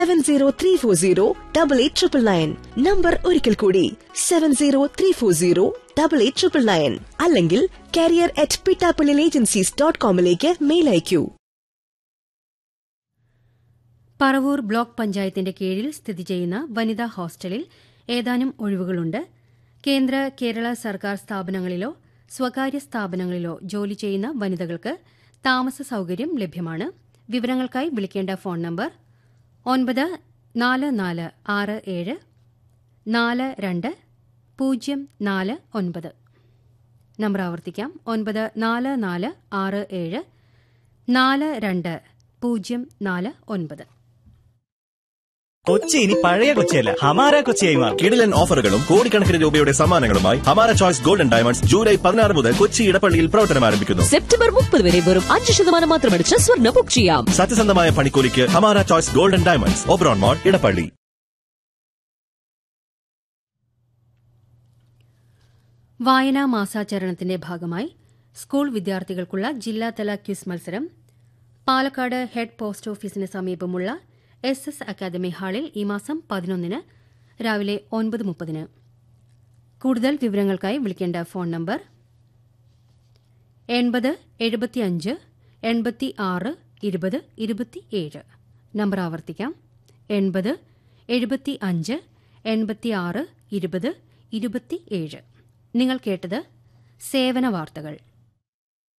seven zero three four zero double eight triple nine number ഒരിക്കൽ കൂടി seven zero three four zero double eight triple nine അല്ലെങ്കിൽ career at Pittappillil agencies dot കോമിലേക്ക് mail അയക്കൂ Paravur block പഞ്ചായത്തിന്റെ കീഴിൽ സ്ഥിതി ചെയ്യുന്ന വനിതാ ഹോസ്റ്റലിൽ ഏതാനും ഒഴിവുകളുണ്ട് കേന്ദ്ര കേരള സർക്കാർ സ്ഥാപനങ്ങളിലോ സ്വകാര്യ സ്ഥാപനങ്ങളിലോ ജോലി ചെയ്യുന്ന വനിതകൾക്ക് താമസ സൌകര്യം ലഭ്യമാണ് വിവരങ്ങൾക്കായി വിളിക്കേണ്ട ഫോൺ നമ്പർ ഒൻപത് നാല് നാല് ആറ് ഏഴ് നാല് രണ്ട് പൂജ്യം നാല് ഒൻപത് നമ്പർ ആവർത്തിക്കാം ഒൻപത് നാല് നാല് ആറ് ഏഴ് നാല് രണ്ട് പൂജ്യം നാല് ഒൻപത് കൊച്ചി ഇനി പഴയ കൊച്ചിയല്ല ഹമാര കൊച്ചിയായി മാറും കിടിലൻ ഓഫറുകളും കോടിക്കണക്കിന് രൂപയുടെ സമ്മാനങ്ങളുമായി ഹമാര ചോയ്സ് ഗോൾഡൻ ഡയമണ്ട്സ് ജൂലൈ പതിനാറ് മുതൽ കൊച്ചി ഇടപ്പള്ളിയിൽ പ്രവർത്തനം ആരംഭിക്കുന്നു സെപ്റ്റംബർ മുപ്പത് വരെ വെറും അഞ്ച് ശതമാനം മാത്രമടിച്ച് സ്വർണ്ണ ബുക്ക് ചെയ്യാം സത്യസന്ധമായ പണിക്കൂലിക്ക് Hamara choice golden diamonds Oberon mall Edappally വായനാ മാസാചരണത്തിന്റെ ഭാഗമായി സ്കൂൾ വിദ്യാർത്ഥികൾക്കുള്ള ജില്ലാതല ക്വിസ് മത്സരം പാലക്കാട് ഹെഡ് പോസ്റ്റ് ഓഫീസിന് സമീപമുള്ള എസ് എസ് അക്കാദമി ഹാളിൽ ഈ മാസം പതിനൊന്നിന് രാവിലെ ഒൻപത് മുപ്പതിന് കൂടുതൽ വിവരങ്ങൾക്കായി വിളിക്കേണ്ട ഫോൺ നമ്പർ എൺപത് എഴുപത്തിയഞ്ച് എൺപത്തി ആറ് ഇരുപത് ഇരുപത്തിയേഴ് നമ്പർ ആവർത്തിക്കാം എൺപത് എഴുപത്തി അഞ്ച് എൺപത്തിയാറ് ഇരുപത് ഇരുപത്തിയേഴ് നിങ്ങൾ കേട്ടത് സേവന വാർത്തകൾ